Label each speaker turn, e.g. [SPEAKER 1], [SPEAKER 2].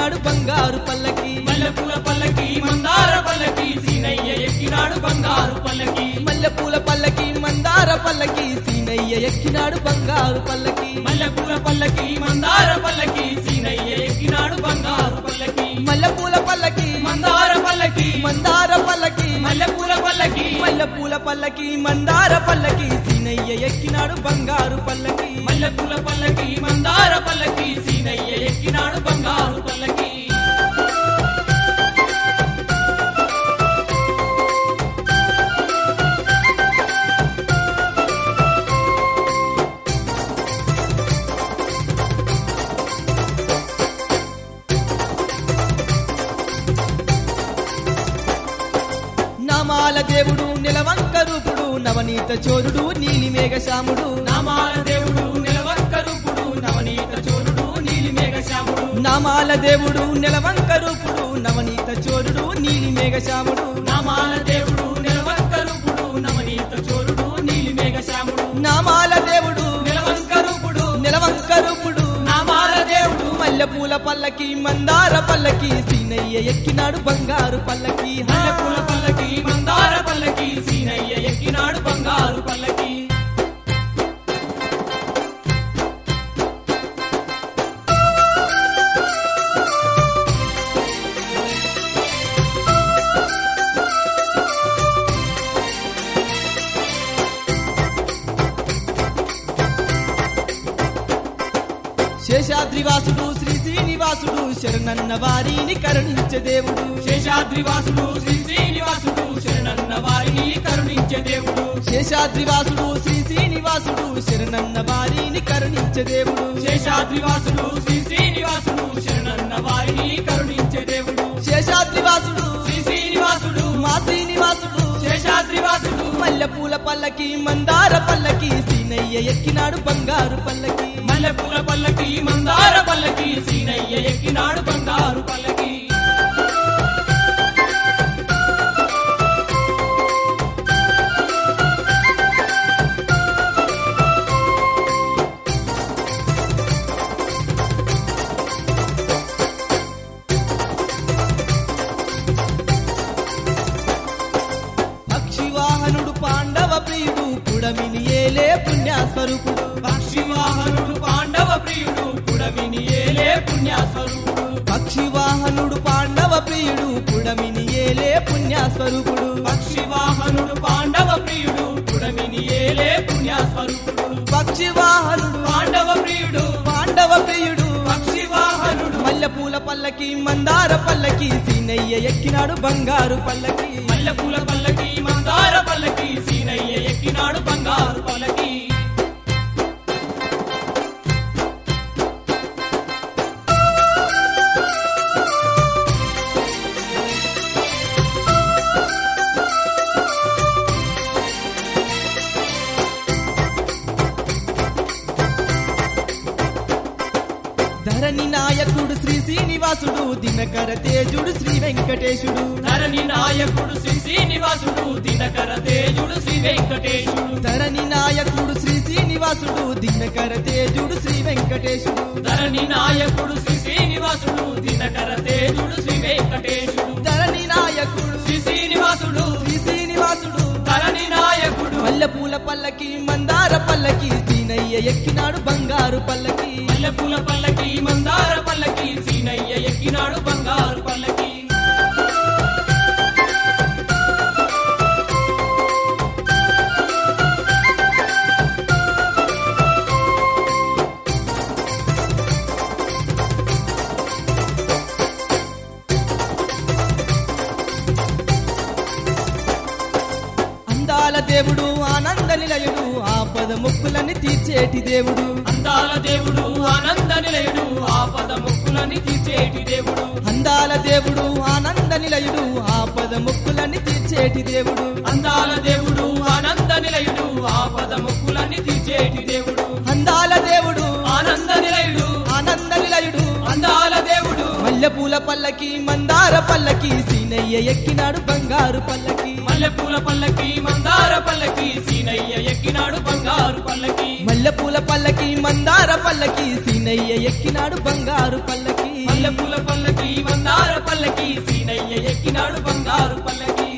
[SPEAKER 1] ఎక్కినాడు బంగారు పల్లకి
[SPEAKER 2] మల్లెపూల పల్లకి మందార పల్లకి సీనయ్య ఎక్కినాడు బంగారు పల్లకి
[SPEAKER 1] మల్లెపూల పల్లకి మందార పల్లకి సీనయ్య ఎక్కినాడు బంగారు పల్లకి
[SPEAKER 2] మల్లెపూల పల్లకి మందార పల్లకి సీనయ్య ఎక్కినాడు బంగారు పల్లకి
[SPEAKER 1] మల్లెపూల పల్లకి
[SPEAKER 2] మందార పల్లకి
[SPEAKER 1] మందార పల్లకి
[SPEAKER 2] మల్లెపూల పల్లకి
[SPEAKER 1] మల్లెపూల పల్లకి మందార పల్లకి సీనయ్య ఎక్కినాడు బంగారు పల్లకి
[SPEAKER 2] మల్లెపూల పల్లకి మందార పల్లకి సీనయ్య ఎక్కినాడు బంగారు పల్లకి
[SPEAKER 1] నామాల దేవుడు నిలవంక రూపుడు నవనీత చోరుడు నీలి మేఘశ్యాముడు
[SPEAKER 2] నామాల దేవుడు నిలవంక రూపుడు నవనీత చోరుడు నీలి మేఘశ్యాముడు
[SPEAKER 1] నామాల దేవుడు నిలవంక రూపుడు నవనీత చోరుడు నీలి మేఘశ్యాముడు
[SPEAKER 2] నామాల దేవుడు నిలవంక రూపుడు నవనీత చోరుడు నీలి మేఘశ్యాముడు
[SPEAKER 1] నామాల దేవుడు
[SPEAKER 2] నిలవంక రూపుడు
[SPEAKER 1] నిలవంక రూపుడు
[SPEAKER 2] నామాల దేవుడు
[SPEAKER 1] మల్లెపూల పల్లకి మందార పల్లకి సీనయ్య ఎక్కినాడు బంగారు పల్లకి
[SPEAKER 2] మల్లెపూల పల్లకి మందార పల్లకి సీనయ్య ఎక్కినాడు బంగారు పల్లకి
[SPEAKER 1] శేషాద్రివాసుడు శ్రీ శ్రీనివాసుడు శరణన్న వారిని కరుణించే దేవుడు
[SPEAKER 2] శేషాద్రివాసుడు శ్రీ శ్రీనివాసుడు శరణన్న వారిని కరుణించే దేవుడు
[SPEAKER 1] శేషాద్రివాసుడు శ్రీ శ్రీనివాసుడు శరణన్న వారిని కరుణించే దేవుడు
[SPEAKER 2] శేషాద్రివాసుడు శ్రీ శ్రీనివాసుడు శరణన్న వారిని కరుణించే దేవుడు
[SPEAKER 1] శేషాద్రివాసుడు
[SPEAKER 2] శ్రీ శ్రీనివాసుడు
[SPEAKER 1] మా శ్రీనివాసుడు
[SPEAKER 2] శేషాద్రివాసుడు
[SPEAKER 1] మల్లెపూల పల్లకి మందార పల్లకి సీనయ్య ఎక్కినాడు బంగారు పల్లకి
[SPEAKER 2] మల్లెపూల పల్లకి మందార పల్లకి సీనయ్య ఎక్కినాడు బంగారు పల్లకి
[SPEAKER 1] పక్షివాహనుడు పాండవ ప్రియుడు పుడమిని ఏలే పుణ్యస్వరూపుడు
[SPEAKER 2] పక్షివాహనుడు పాండవ ప్రియుడు పుడమిని ఏలే పుణ్యస్వరూపుడు
[SPEAKER 1] పక్షివాహనుడు పాండవ ప్రియుడు పుడమిని ఏలే పుణ్యస్వరూపుడు
[SPEAKER 2] పక్షివాహనుడు పాండవ ప్రియుడు పుడమిని ఏలే పుణ్యస్వరూపుడు
[SPEAKER 1] పక్షివాహనుడు
[SPEAKER 2] పాండవ ప్రియుడు
[SPEAKER 1] పాండవ ప్రియుడు
[SPEAKER 2] పక్షివాహనుడు
[SPEAKER 1] మల్లెపూల పల్లకి మందార పల్లకి సీనయ్య ఎక్కినాడు బంగారు పల్లకి
[SPEAKER 2] మల్లెపూల పల్లకి మందార పల్లకి సీనయ్య ఎక్కినాడు బంగారు పల్లకి
[SPEAKER 1] ధరణి నాయకుడు శ్రీ శ్రీనివాసుడు దినకర తేజుడు శ్రీ వెంకటేశుడు
[SPEAKER 2] ధరణి నాయకుడు శ్రీ శ్రీనివాసుడు దినకర తేజుడు శ్రీ వెంకటేశుడు
[SPEAKER 1] ధరణి నాయకుడు శ్రీ శ్రీనివాసుడు దినకర తేజుడు శ్రీ వెంకటేశుడు
[SPEAKER 2] ధరణి నాయకుడు శ్రీ శ్రీనివాసుడు దినకర తేజుడు శ్రీ వెంకటేశుడు
[SPEAKER 1] ధరణి నాయకుడు
[SPEAKER 2] శ్రీ శ్రీనివాసుడు
[SPEAKER 1] శ్రీ శ్రీనివాసుడు
[SPEAKER 2] ధరణి నాయకుడు
[SPEAKER 1] మల్లెపూల పల్లకి మందార పల్లకి సీనయ్య ఎక్కినాడు బంగారు పల్లకి
[SPEAKER 2] మల్లెపూల పల్లకి మందార పల్లకి సీనయ్య ఎక్కినాడు బంగారు పల్లకి
[SPEAKER 1] అందాల దేవుడు ఆనంద నిలయుడు ఆపద ముక్కులని తీర్చేటి దేవుడు
[SPEAKER 2] అందాల దేవుడు ఆనంద నిలయుడు ఆపద ముక్కులని తీర్చేటి దేవుడు
[SPEAKER 1] అందాల దేవుడు ఆనంద నిలయుడు ఆపద ముక్కులని తీర్చేటి దేవుడు
[SPEAKER 2] అందాల దేవుడు ఆనంద నిలయుడు ఆపద ముక్కులని తీర్చేటి దేవుడు
[SPEAKER 1] అందాల దేవుడు
[SPEAKER 2] ఆనంద నిలయుడు
[SPEAKER 1] ఆనంద నిలయుడు
[SPEAKER 2] అందాల దేవుడు
[SPEAKER 1] మల్లెపూల పల్లకి మందార పల్లకి సీనయ్య ఎక్కినాడు బంగారు పల్లకి
[SPEAKER 2] మల్లెపూల పల్లకి మందార పల్లకి సీనయ్య ఎక్కినాడు బంగారు పల్లకి
[SPEAKER 1] మల్లెపూల పల్లకి మందార పల్లకి సీనయ్య ఎక్కినాడు బంగారు పల్లకి
[SPEAKER 2] మల్లెపూల పల్లకి మందార పల్లకి సీనయ్య ఎక్కినాడు బంగారు పల్లకి